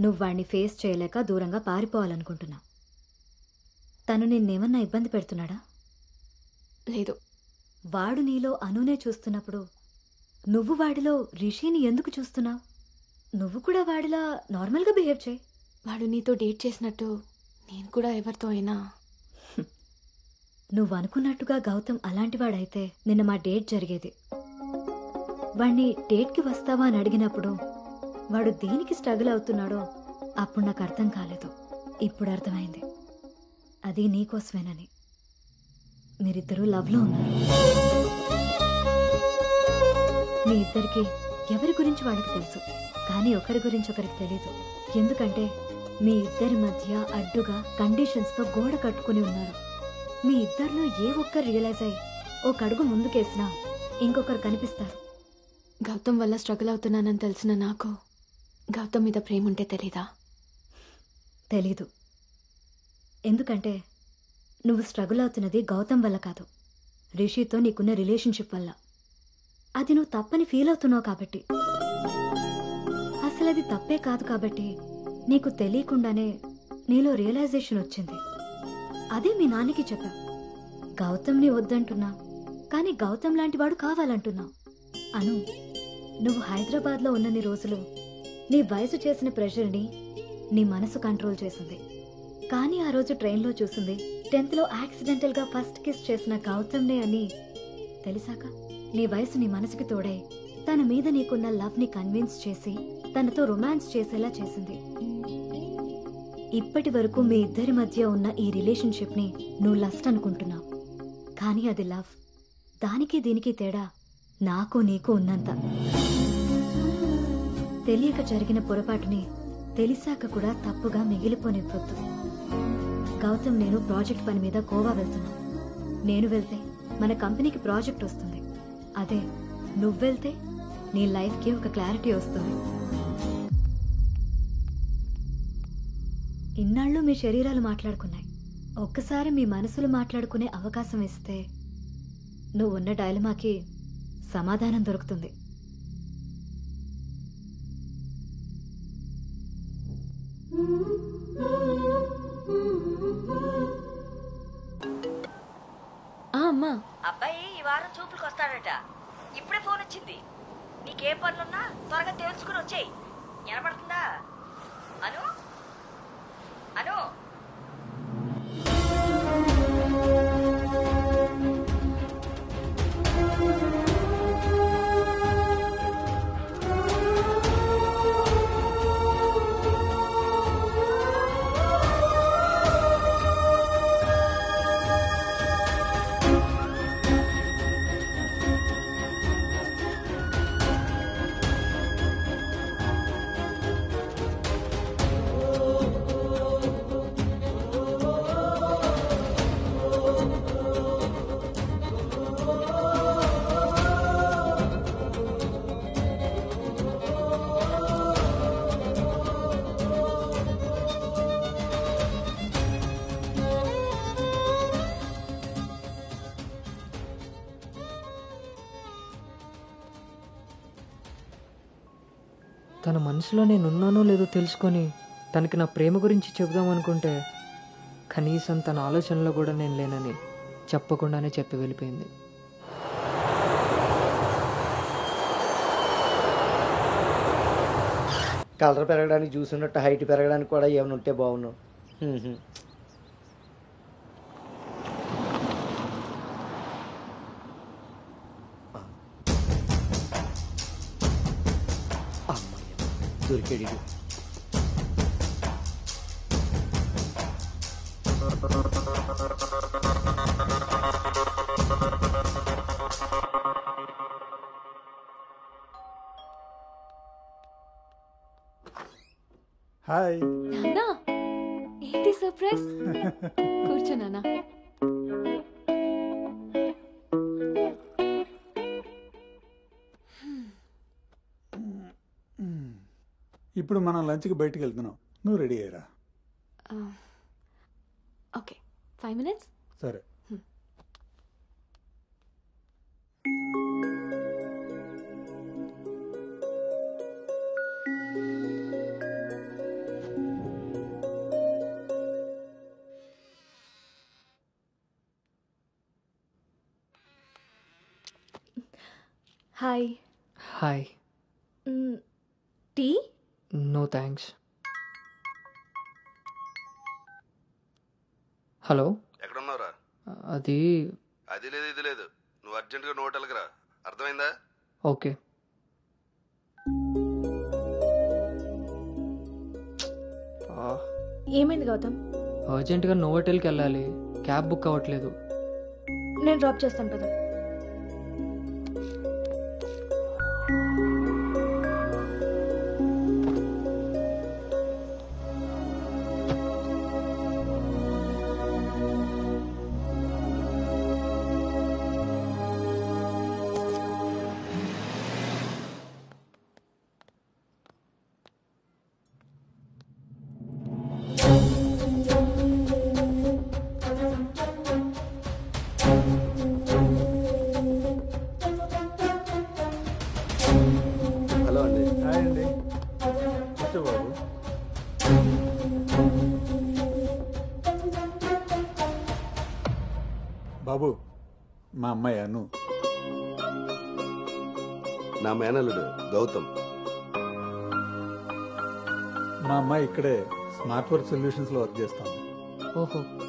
నువ్వు వాడిని ఫేస్ చేయలేక దూరంగా పారిపోవాలనుకుంటున్నావు తను నిన్నేమన్నా ఇబ్బంది పెడుతున్నాడా లేదు వాడు నీలో అనునే చూస్తున్నప్పుడు నువ్వు వాడిలో రిషిని ఎందుకు చూస్తున్నావు నువ్వు కూడా వాడిలా నార్మల్గా బిహేవ్ చేయి వాడు నీతో డేట్ చేసినట్టు నేను కూడా ఎవరితో అయినా నువ్వు అనుకున్నట్టుగా గౌతమ్ అలాంటివాడైతే నిన్న మా డేట్ జరిగేది వాణ్ణి డేట్కి వస్తావా అని అడిగినప్పుడు వాడు దేనికి స్ట్రగుల్ అవుతున్నాడో అప్పుడు నాకు అర్థం కాలేదు ఇప్పుడు అర్థమైంది అది నీకోసమేనని మీరిద్దరూ లవ్లో ఉన్నారు మీ ఇద్దరికి ఎవరి గురించి వాళ్ళకి తెలుసు కానీ ఒకరి గురించి ఒకరికి తెలీదు ఎందుకంటే మీ ఇద్దరి మధ్య అడ్డుగా కండిషన్స్తో గోడ కట్టుకుని ఉన్నారు మీ ఇద్దరిలో ఏ ఒక్కరు రియలైజ్ అయ్యి ఒక అడుగు ముందుకేసినా ఇంకొకరు కనిపిస్తారు గౌతమ్ వల్ల స్ట్రగుల్ అవుతున్నానని తెలిసిన నాకు గౌతమ్ మీద ప్రేమ ఉంటే తెలీదా తెలీదు ఎందుకంటే నువ్వు స్ట్రగుల్ అవుతున్నది గౌతమ్ వల్ల కాదు రిషితో నీకున్న రిలేషన్షిప్ వల్ల అది నువ్వు తప్పని ఫీల్ అవుతున్నావు కాబట్టి అసలు అది తప్పే కాదు కాబట్టి నీకు తెలియకుండానే నీలో రియలైజేషన్ వచ్చింది అదే మీ నాన్నకి చెప్పా గౌతమ్ని వద్దంటున్నా కానీ గౌతమ్ లాంటి వాడు కావాలంటున్నా అను నువ్వు హైదరాబాద్లో ఉన్నన్ని రోజులు నీ వయసు చేసిన ప్రెషర్ని నీ మనసు కంట్రోల్ చేసింది కానీ ఆ రోజు ట్రైన్లో చూసింది టెన్త్లో యాక్సిడెంటల్గా ఫస్ట్ కిస్ చేసిన గౌతమ్నే అని తెలిసాక నీ వయసు నీ మనసుకి తోడై తన మీద నీకున్న లవ్ని కన్విన్స్ చేసి తనతో రొమాన్స్ చేసేలా చేసింది ఇప్పటి వరకు మీ ఇద్దరి మధ్య ఉన్న ఈ రిలేషన్షిప్ని నువ్వు లస్ట్ అనుకుంటున్నావు కానీ అది లవ్ దానికి దీనికి తేడా నాకు నీకు ఉన్నంత తెలియక జరిగిన పొరపాటుని తెలిసాక కూడా తప్పుగా మిగిలిపోనివ్వద్దు గౌతమ్ నేను ప్రాజెక్ట్ పని మీద గోవా వెళ్తున్నా నేను వెళ్తే మన కంపెనీకి ప్రాజెక్ట్ వస్తుంది అదే నువ్వు వెళ్తే నీ లైఫ్కి ఒక క్లారిటీ వస్తుంది ఇన్నాళ్ళు మీ శరీరాలు మాట్లాడుకున్నాయి ఒక్కసారి మీ మనసులు మాట్లాడుకునే అవకాశం ఇస్తే నువ్వు ఉన్న డైలమాకి సమాధానం దొరుకుతుంది ఆ అమ్మా అబ్బాయి ఈ వారం చూపులకు వస్తాడట ఇప్పుడే ఫోన్ వచ్చింది నీకేం పనులున్నా త్వరగా తెలుసుకుని వచ్చేయి వినపడుతుందా అను అను తన మనసులో నేను ఉన్నానో లేదో తెలుసుకొని తనకి నా ప్రేమ గురించి చెబుదాం అనుకుంటే కనీసం తన ఆలోచనలో కూడా నేను లేనని చెప్పకుండానే చెప్పి వెళ్ళిపోయింది కలర్ పెరగడానికి చూసినట్టు హైట్ పెరగడానికి కూడా ఏమైనా ఉంటే బాగున్నావు దొరికాడు ఈడు. హాయ్ నాన్నా ఏంటి సర్ప్రైజ్ కూర్చో నాన్న ఇప్పుడు మనం లంచ్కి బయటికి వెళ్తున్నాం నువ్వు రెడీ అయ్యరా ఓకే ఫైవ్ మినిట్స్ సరే hi hi tea no thanks hello ఎక్కడున్నావురా అది అది లేదు ఇది లేదు నువ్వు అర్జెంటుగా నువ్వు హోటల్కి రా అర్థమైందా ఓకే ఏమైంది గౌతమ్ అర్జెంటుగా నోవోటెల్కి వెళ్ళాలి క్యాబ్ బుక్ అవ్వట్లేదు నేను డ్రాప్ చేస్తాను కదా హలో అండి హాయ్ అండి కూర్చో బాబు బాబు మా అమ్మాయి అను నా మేనల్లుడు గౌతమ్ మా అమ్మాయి ఇక్కడే స్మార్ట్ వర్క్ సొల్యూషన్స్లో వర్క్ చేస్తాం ఓహో